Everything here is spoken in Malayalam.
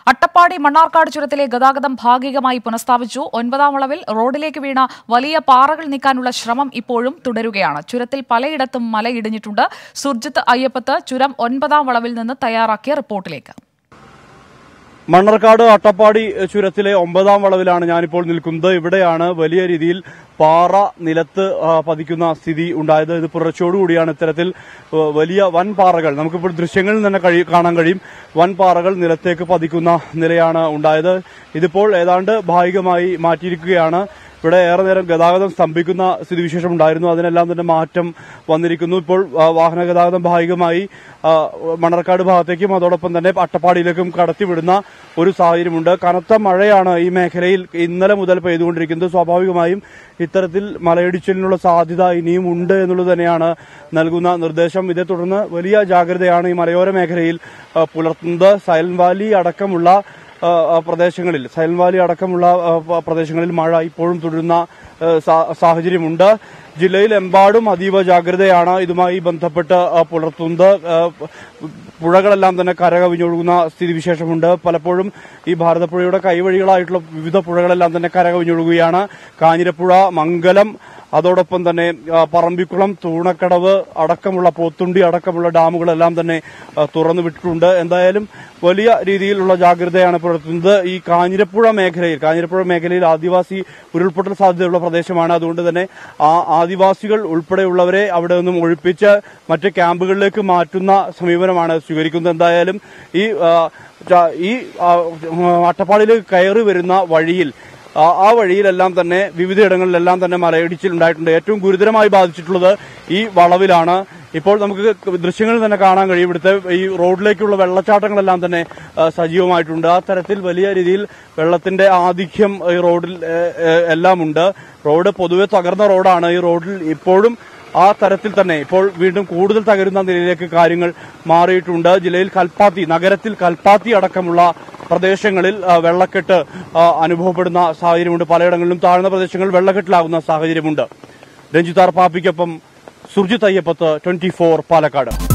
അട്ടപ്പാടി മണ്ണാർക്കാട് ചുരത്തിലെ ഗതാഗതം ഭാഗികമായി പുനഃസ്ഥാപിച്ചു ഒൻപതാം വളവിൽ റോഡിലേക്ക് വീണ വലിയ പാറകൾ നീക്കാനുള്ള ശ്രമം ഇപ്പോഴും തുടരുകയാണ് ചുരത്തിൽ പലയിടത്തും മലയിടിഞ്ഞിട്ടുണ്ട് സുർജിത്ത് അയ്യപ്പത്ത് ചുരം ഒൻപതാം വളവിൽ നിന്ന് തയ്യാറാക്കിയ റിപ്പോർട്ടിലേക്ക് മണ്ണർക്കാട് അട്ടപ്പാടി ചുരത്തിലെ ഒമ്പതാം വളവിലാണ് ഞാനിപ്പോൾ നിൽക്കുന്നത് ഇവിടെയാണ് വലിയ രീതിയിൽ പാറ നിലത്ത് ആ, പതിക്കുന്ന സ്ഥിതി ഉണ്ടായത് ഇത് പുലർച്ചയോടുകൂടിയാണ് ഇത്തരത്തിൽ ആ, വലിയ വൻ പാറകൾ നമുക്കിപ്പോൾ ദൃശ്യങ്ങളിൽ തന്നെ കഴി- കാണാൻ കഴിയും വൻ പാറകൾ നിലത്തേക്ക് പതിക്കുന്ന നിലയാണ് ഉണ്ടായത് ഇതിപ്പോൾ ഏതാണ്ട് ഭാഗികമായി മാറ്റിയിരിക്കുകയാണ് ഇവിടെ ഏറെ നേരം ഗതാഗതം സ്തംഭിക്കുന്ന സ്ഥിതിവിശേഷം ഉണ്ടായിരുന്നു അതിനെല്ലാം തന്നെ മാറ്റം വന്നിരിക്കുന്നു ഇപ്പോൾ ആ, വാഹന ഗതാഗതം ഭാഗികമായി ആ, മണർക്കാട് ഭാഗത്തേക്കും അതോടൊപ്പം തന്നെ അട്ടപ്പാടിയിലേക്കും കടത്തിവിടുന്ന ഒരു സാഹചര്യമുണ്ട് കനത്ത മഴയാണ് ഈ മേഖലയിൽ ഇന്നലെ മുതൽ പെയ്തുകൊണ്ടിരിക്കുന്നത് സ്വാഭാവികമായും ഇത്തരത്തിൽ മലയിടിച്ചിലിനുള്ള സാധ്യത ഇനിയും ഉണ്ട് എന്നുള്ളത് തന്നെയാണ് നൽകുന്ന നിർദ്ദേശം ഇതേ തുടർന്ന് വലിയ ജാഗ്രതയാണ് ഈ മലയോര മേഖലയിൽ ആ, പുലർത്തുന്നത് സൈലന്റ് വാലി അടക്കമുള്ള ആ, ആ, പ്രദേശങ്ങളിൽ സൈലന്റ് വാലി അടക്കമുള്ള ആ, പ- പ്രദേശങ്ങളിൽ മഴ ഇപ്പോഴും തുടരുന്ന ആ, സാ- സാഹചര്യമുണ്ട് ജില്ലയിൽ എമ്പാടും അതീവ ജാഗ്രതയാണ് ഇതുമായി ബന്ധപ്പെട്ട് ആ, പുലർത്തുന്നത് ആ, പ- പുഴകളെല്ലാം തന്നെ കരകവിഞ്ഞൊഴുകുന്ന സ്ഥിതിവിശേഷമുണ്ട് പലപ്പോഴും ഈ ഭാരതപ്പുഴയുടെ കൈവഴികളായിട്ടുള്ള വിവിധ പുഴകളെല്ലാം തന്നെ കരകവിഞ്ഞൊഴുകുകയാണ് കാഞ്ഞിരപ്പുഴ മംഗലം അതോടൊപ്പം തന്നെ ആ, പറമ്പിക്കുളം തൂണക്കടവ് അടക്കമുള്ള പോത്തുണ്ടി അടക്കമുള്ള ഡാമുകളെല്ലാം തന്നെ ആ, തുറന്നു വിട്ടിട്ടുണ്ട് എന്തായാലും വലിയ രീതിയിലുള്ള ജാഗ്രതയാണ് പുലർത്തുന്നത് ഈ കാഞ്ഞിരപ്പുഴ മേഖലയിൽ കാഞ്ഞിരപ്പുഴ മേഖലയിൽ ആദിവാസി ഉരുൾപൊട്ടൽ സാധ്യതയുള്ള പ്രദേശമാണ് അതുകൊണ്ട് തന്നെ ആ ആദിവാസികൾ ഉൾപ്പെടെയുള്ളവരെ അവിടെ നിന്നും ഒഴിപ്പിച്ച് മറ്റ് ക്യാമ്പുകളിലേക്ക് മാറ്റുന്ന സമീപനമാണ് സ്വീകരിക്കുന്നത് എന്തായാലും ഈ ആ, ച- ഈ ആ, അട്ടപ്പാടിയിലേക്ക് കയറി വരുന്ന വഴിയിൽ ആ ആ വഴിയിലെല്ലാം തന്നെ വിവിധയിടങ്ങളിലെല്ലാം തന്നെ മലയിടിച്ചിൽ ഉണ്ടായിട്ടുണ്ട് ഏറ്റവും ഗുരുതരമായി ബാധിച്ചിട്ടുള്ളത് ഈ വളവിലാണ് ഇപ്പോൾ നമുക്ക് ദൃശ്യങ്ങളിൽ തന്നെ കാണാൻ കഴിയും ഇവിടുത്തെ ഈ റോഡിലേക്കുള്ള വെള്ളച്ചാട്ടങ്ങളെല്ലാം തന്നെ ആ, സജീവമായിട്ടുണ്ട് ആ തരത്തിൽ വലിയ രീതിയിൽ വെള്ളത്തിന്റെ ആധിക്യം ഈ റോഡിൽ ഏ, ഏ, എല്ലാം ഉണ്ട് റോഡ് പൊതുവെ തകർന്ന റോഡാണ് ഈ റോഡിൽ ഇപ്പോഴും ആ തരത്തിൽ തന്നെ ഇപ്പോൾ വീണ്ടും കൂടുതൽ തകരുന്ന നിലയിലേക്ക് കാര്യങ്ങൾ മാറിയിട്ടുണ്ട് ജില്ലയിൽ കൽപ്പാത്തി നഗരത്തിൽ കൽപ്പാത്തി അടക്കമുള്ള പ്രദേശങ്ങളിൽ ആ, വെള്ളക്കെട്ട് ആ, അനുഭവപ്പെടുന്ന സാഹചര്യമുണ്ട് പലയിടങ്ങളിലും താഴ്ന്ന പ്രദേശങ്ങളിൽ വെള്ളക്കെട്ടിലാകുന്ന സാഹചര്യമുണ്ട് രഞ്ജിത്താർ പാപ്പിക്കൊപ്പം സുർജിത് അയ്യപ്പത്ത് ട്വന്റി പാലക്കാട്